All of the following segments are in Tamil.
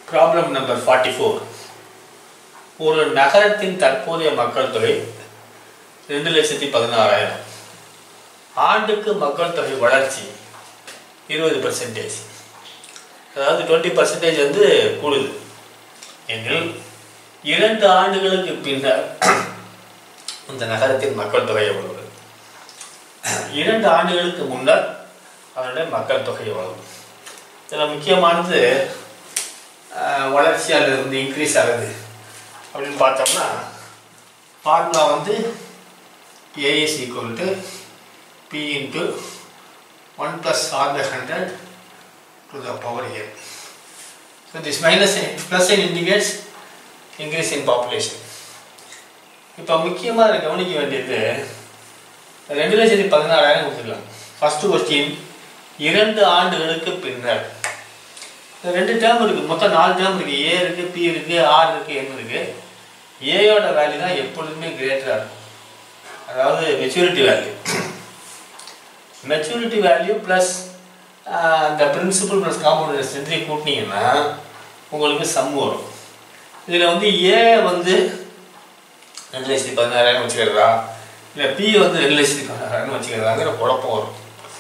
ப்ராப்ளம் நம்பர் ஃபார்ட்டி ஃபோர் ஒரு நகரத்தின் தற்போதைய மக்கள் தொகை ரெண்டு லட்சத்தி பதினாறாயிரம் ஆண்டுக்கு மக்கள் தொகை வளர்ச்சி இருபது பர்சன்டேஜ் அதாவது டுவெண்ட்டி பர்சன்டேஜ் வந்து கூடுது எனில் இரண்டு ஆண்டுகளுக்கு பின்னர் இந்த நகரத்தின் மக்கள் தொகை எவ்வளவு இரண்டு ஆண்டுகளுக்கு முன்னர் அதனுடைய மக்கள் தொகை எவ்வளவு இதில் முக்கியமானது அஹ், வளர்ச்சி அல்லது வந்து இன்க்ரீஸ் ஆகுது அப்படின்னு பார்த்தோம்னா ஃபார்முலா வந்து A is equal to P into one plus R by hundred to the power N so this minus plus in indicates increase in population இப்போ முக்கியமாக கவனிக்க வேண்டியது ரெண்டு லட்சத்தி பதினாறாயிரம் கொடுத்துக்கலாம் ஃபஸ்ட்டு கொஸ்டின் இரண்டு ஆண்டுகளுக்கு பின்னர் இந்த ரெண்டு டேர்ம் இருக்குது மொத்தம் நாலு டேர்ம் இருக்குது ஏ இருக்குது பி இருக்குது ஆர் இருக்குது எம் இருக்குது ஏயோட வேல்யூ தான் எப்பொழுதுமே கிரேட்டராக இருக்கும் அதாவது maturity value maturity value plus அந்த பிரின்சிபல் ப்ளஸ் காம்பவுண்ட் ரெண்டுத்தையும் கூட்டினீங்கன்னா உங்களுக்கு சம் வரும் இதில் வந்து ஏ வந்து ரெண்டு லட்சத்தி பதினாறாயிரம் வச்சுக்கிறதா இல்லை பி வந்து ரெண்டு லட்சத்தி பதினாறாயிரம் வச்சுக்கிறதாங்கிற குழப்பம் வரும்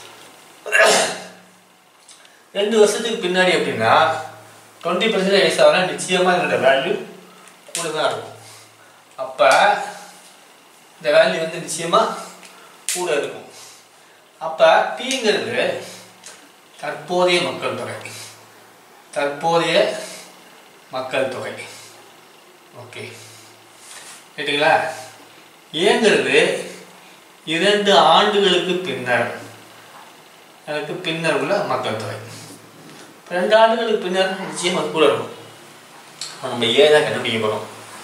ரெண்டு வருஷத்துக்கு பின்னாடி எப்படின்னா டுவெண்ட்டி பர்சன்டேஜ் ரைஸ் ஆகலாம் நிச்சயமாக இதோட வேல்யூ கூட தான் இருக்கும் அப்போ இந்த வேல்யூ வந்து நிச்சயமாக கூட இருக்கும் அப்போ பிங்கிறது தற்போதைய மக்கள் தொகை தற்போதைய மக்கள் தொகை ஓகே கேட்டுங்களா ஏங்கிறது இரண்டு ஆண்டுகளுக்கு பின்னர் அதுக்கு பின்னர் உள்ள மக்கள் தொகை இப்ப ரெண்டு ஆண்டுகளுக்கு பின்னர் நிச்சயமாக கூட இருக்கும் அப்ப நம்ம ஏ தான் கண்டுபிடிக்க போகிறோம்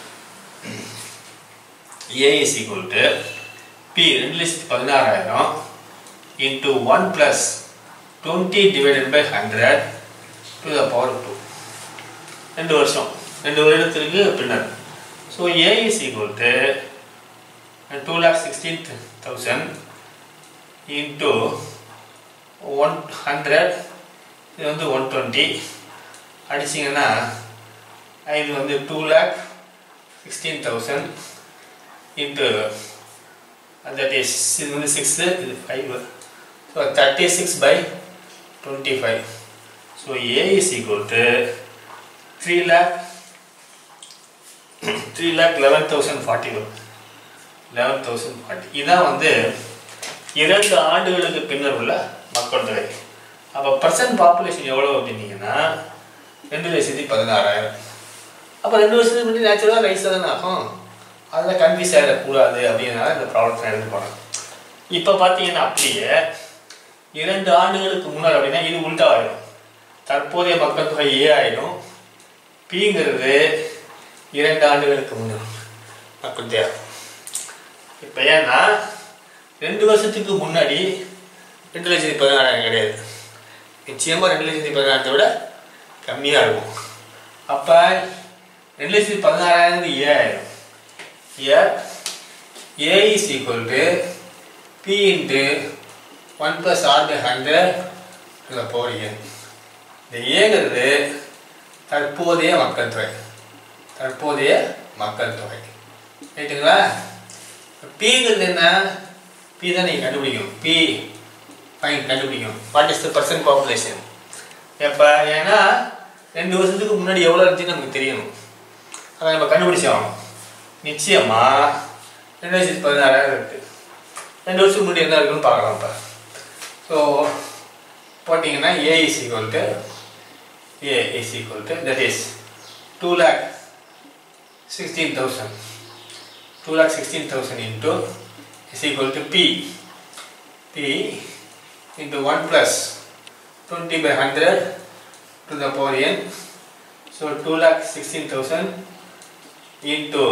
A is equal to P ரெண்டு லட்சத்தி பதினாறாயிரம் into one plus twenty divided by hundred to the power two ரெண்டு வருஷம் ரெண்டு வருடத்திற்கு பின்னர் so A is equal to two lakh sixteen thousand into one hundred இது வந்து ஒன் டுவெண்ட்டி அடிச்சிங்கன்னா இது வந்து two lakh sixteen thousand into that is இது வந்து சிக்ஸு இது five so thirty six by twenty five so A is equal to three lakh three lakh eleven thousand forty வரும் லெவன் தௌசண்ட் ஃபார்ட்டி இதான் வந்து இரண்டு ஆண்டுகளுக்கு பின்னர் உள்ள மக்கள் தொகை அப்போ பர்சன்ட் பாப்புலேஷன் எவ்வளோ அப்படின்னீங்கன்னா ரெண்டு லட்சத்தி பதினாறாயிரம் அப்போ ரெண்டு வருஷத்துக்கு முன்னாடி நேச்சுரலாக ரைஸ் தானே ஆகும் அதில் கன்ஃபியூஸ் ஆகிடக்கூடாது அப்படிங்கிறனால இந்த ப்ராப்ளத்தை எடுத்து போனேன் இப்போ பார்த்தீங்கன்னா அப்படியே இரண்டு ஆண்டுகளுக்கு முன்னால் அப்படின்னா இது உல்டா ஆகிடும் தற்போதைய மக்கள் தொகை ஏ ஆகிடும் பிங்கிறது இரண்டு ஆண்டுகளுக்கு முன்னால் மக்கள் தேவை இப்போ ஏன்னா ரெண்டு வருஷத்துக்கு முன்னாடி ரெண்டு லட்சத்தி பதினாறாயிரம் கிடையாது நிச்சயமாக ரெண்டு லட்சத்தி பதினாயிரத்தை விட கம்மியாக இருக்கும் அப்போ ரெண்டு லட்சத்தி பதினாறாயிரம் ஏ ஆயிடும் A A is equal to P into one plus R by hundred to the power N இந்த ஏங்கிறது தற்போதைய மக்கள் தொகை தற்போதைய மக்கள் தொகை ரைட்டுங்களா பிங்கிறது என்ன பி தான் நீங்கள் கண்டுபிடிக்கணும் பி ஃபைன் கண்டுபிடிக்கணும் what is the percent population எப்போ ஏன்னா ரெண்டு வருஷத்துக்கு முன்னாடி எவ்வளோ இருந்துச்சுன்னு நமக்கு தெரியணும் அதை நம்ம கண்டுபிடிச்சி ஆகணும் நிச்சயமாக ரெண்டு லட்சத்தி பதினாறாயிரம் இருக்குது ரெண்டு வருஷத்துக்கு முன்னாடி என்ன இருக்குன்னு பார்க்கலாம் இப்போ ஸோ போட்டிங்கன்னா A is equal to A is equal to that is two lakh sixteen thousand 2 lakh 16,000 into is equal to P. P into 1 plus 20 by 100 to the power n. So 2 lakh 16,000 into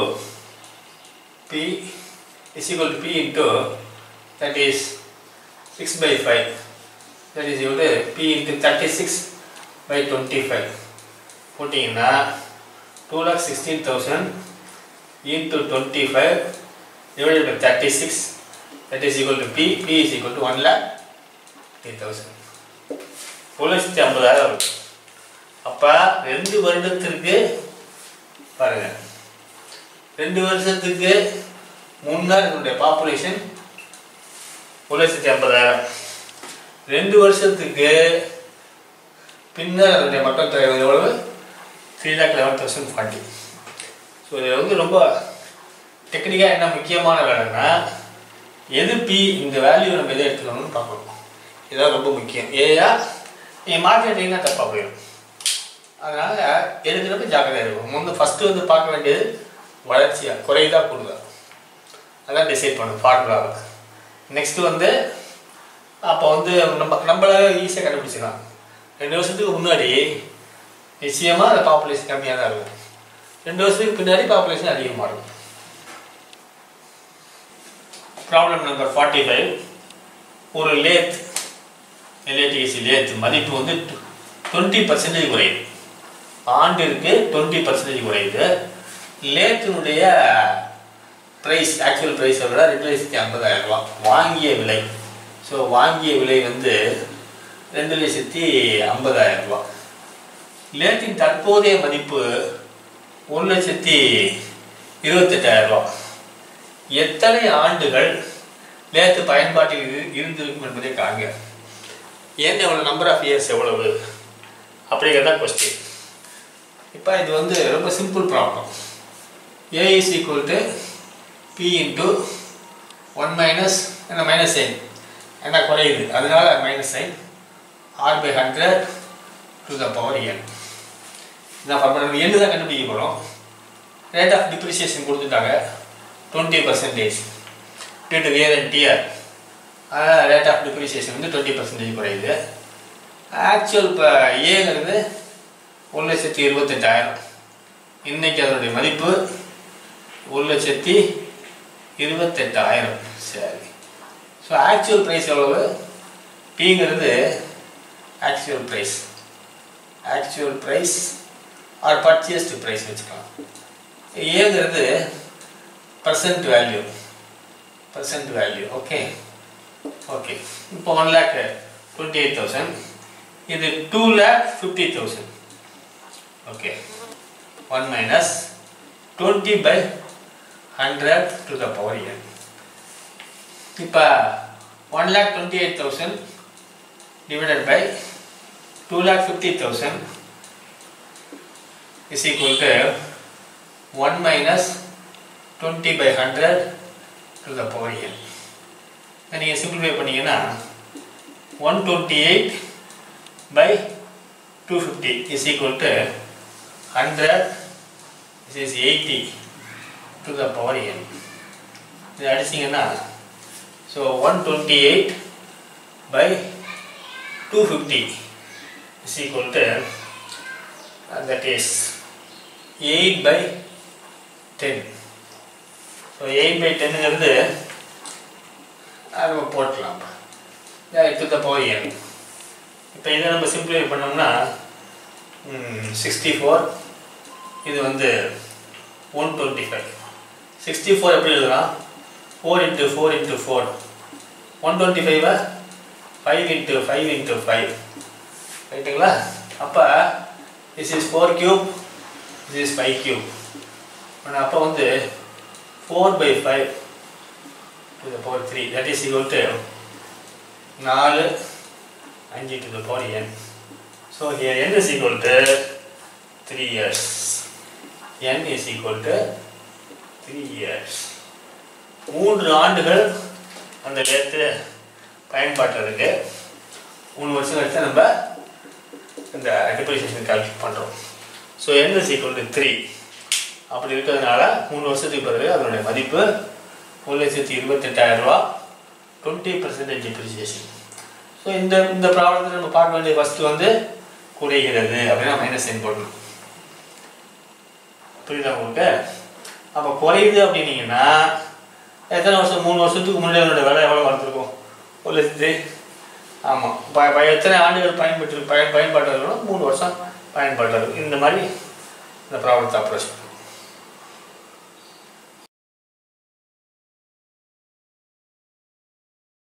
P is equal to P into that is 6 by 5. That is equal to P into 36 by 25. Putting in 2 lakh 16,000 into 25 divided by 36 that is equal to P, P is equal to 1 lakh 3000 ஒரு லட்சத்தி ஐம்பதாயிரம் இருக்கும் அப்போ ரெண்டு வருடத்திற்கு பாருங்க ரெண்டு வருஷத்துக்கு முன்னால் இதனுடைய பாப்புலேஷன் ஒரு லட்சத்தி ஐம்பதாயிரம் ரெண்டு வருஷத்துக்கு பின்னர் அதனுடைய மக்கள் தொகை வந்து எவ்வளவு three lakh eleven thousand forty so இது வந்து ரொம்ப டெக்னிக்காக என்ன முக்கியமான வேலைன்னா எது பி இந்த வேல்யூ நம்ம எதை எடுத்துக்கணும்னு பார்க்கணும் இதுதான் ரொம்ப முக்கியம் ஏயா நீ மாற்றிட்டீங்கன்னா தப்பாக போயிடும் அதனால் எடுக்கிறப்ப ஜாக்கிரதையாக இருக்கும் முந்து ஃபஸ்ட்டு வந்து பார்க்க வேண்டியது வளர்ச்சியாக குறையுதா கூடுதா அதான் டிசைட் பண்ணும் ஃபார்முலாவை நெக்ஸ்ட்டு வந்து அப்போ வந்து நம்ம நம்மளால ஈஸியாக கண்டுபிடிச்சிடலாம் ரெண்டு வருஷத்துக்கு முன்னாடி நிச்சயமாக அந்த பாப்புலேஷன் கம்மியாக தான் இருக்கும் ரெண்டு வருஷத்துக்கு பின்னாடி பாப்புலேஷன் அதிகமாக இருக்கும் ப்ராப்ளம் நம்பர் ஃபார்ட்டி ஃபைவ் ஒரு லேத் எல்ஏடிஎஸ்சி லேத் மதிப்பு வந்து டுவெண்ட்டி பர்சன்டேஜ் குறையுது ஆண்டிற்கு டுவெண்ட்டி பர்சன்டேஜ் குறையுது லேத்தினுடைய ப்ரைஸ் ஆக்சுவல் ப்ரைஸை விட ரெண்டு லட்சத்தி ஐம்பதாயிரம் ரூபா வாங்கிய விலை ஸோ வாங்கிய விலை வந்து ரெண்டு லட்சத்தி ஐம்பதாயிரம் ரூபா லேத்தின் தற்போதைய மதிப்பு ஒரு லட்சத்தி இருபத்தெட்டாயிரம் ரூபா எத்தனை ஆண்டுகள் லேத்து பயன்பாட்டில் இரு- இருந்திருக்கும் என்பதை காண்க ஏன் எவ்வளோ நம்பர் ஆஃப் இயர்ஸ் எவ்வளவு அப்படிங்கிறதா கொஸ்டின் இப்போ இது வந்து ரொம்ப simple problem A is equal to P into one minus என்ன மைனஸ் சைன் என்ன குறையுது அதனால minus sign R by hundred to the power N இதான் ஃபார்முலா எண்ணு தான் கண்டுபிடிக்க போகிறோம் ரேட் ஆஃப் டிப்ரிசியேஷன் கொடுத்துட்டாங்க twenty percentage due to wear and tear அதனால் ரேட் ஆஃப் டிப்ரிசியேஷன் வந்து டுவெண்ட்டி பர்சன்டேஜ் குறையுது ஆக்சுவல் இப்போ ஏங்கிறது ஒரு லட்சத்தி இருபத்தெட்டாயிரம் இன்னைக்கு அதனுடைய மதிப்பு ஒரு லட்சத்தி இருபத்தெட்டாயிரம் சரி ஸோ ஆக்சுவல் ப்ரைஸ் எவ்வளவு பிங்கிறது actual price actual price or purchased price வச்சுக்கலாம் ஏங்கிறது percent value percent value okay okay இப்போ one lakh twenty eight thousand இது two lakh fifty thousand okay one minus twenty by hundred to the power N இப்போ one lakh twenty eight thousand divided by two lakh fifty thousand is equal to one minus twenty by hundred to the power N நீங்கள் சிம்பிளிஃபை பண்ணீங்கன்னா one twenty eight by two fifty is equal to hundred this is 80 to the power n இது அடிச்சிங்கன்னா so one twenty eight by two fifty is equal to that is eight by ten so eight by டென்னுங்கிறது அது நம்ம போட்டலாம் டு த பவர் என் இப்போ இதை நம்ம சிம்பிளிஃபை பண்ணோம்னா சிக்ஸ்டி ஃபோர் இது வந்து one twenty five sixty four எப்படி எழுதலாம் four into four into four one twenty ஃபைவை five into five into five ரைட்டுங்களா அப்போ this is four cube this is five cube ஆனால் அப்போ வந்து four by five to the power three that is equal to நாலு அஞ்சு to the power N so here N is equal to three years n is equal to 3 years மூன்று ஆண்டுகள் அந்த லேத்து பயன்பாட்டில் இருக்கு மூணு வருஷம் கழிச்சு நம்ம இந்த டிப்ரிசியேஷன் கால்குலேட் பண்ணுறோம் so n is equal to three அப்படி இருக்கிறதுனால மூணு வருஷத்துக்கு பிறகு அதனுடைய மதிப்பு ஒரு லட்சத்தி இருபத்தெட்டாயிரம் ரூபா டுவெண்ட்டி பர்சன்டேஜ் டிப்ரிசியேஷன் ஸோ இந்த இந்த ப்ராப்ளத்தில் நம்ம பார்க்க வேண்டிய ஃபஸ்ட்டு வந்து குறைகிறது அப்படின்னா மைனஸ் சைன் போடணும் புரியுதா உங்களுக்கு அப்போ குறையுது அப்படின்னீங்கன்னா எத்தனை வருஷம் மூணு வருஷத்துக்கு முன்னாடி அதனோட விலை எவ்வளோ வளர்த்துருக்கும் ஒரு லட்சத்து ஆமாம் ப ப எத்தனை ஆண்டுகள் பயன்பட்டு பயன் பயன்பாட்டில் இருக்கணும் மூணு வருஷம் பயன்பாட்டில் இருக்கும் இந்த மாதிரி இந்த ப்ராப்ளத்தை அப்ரோச்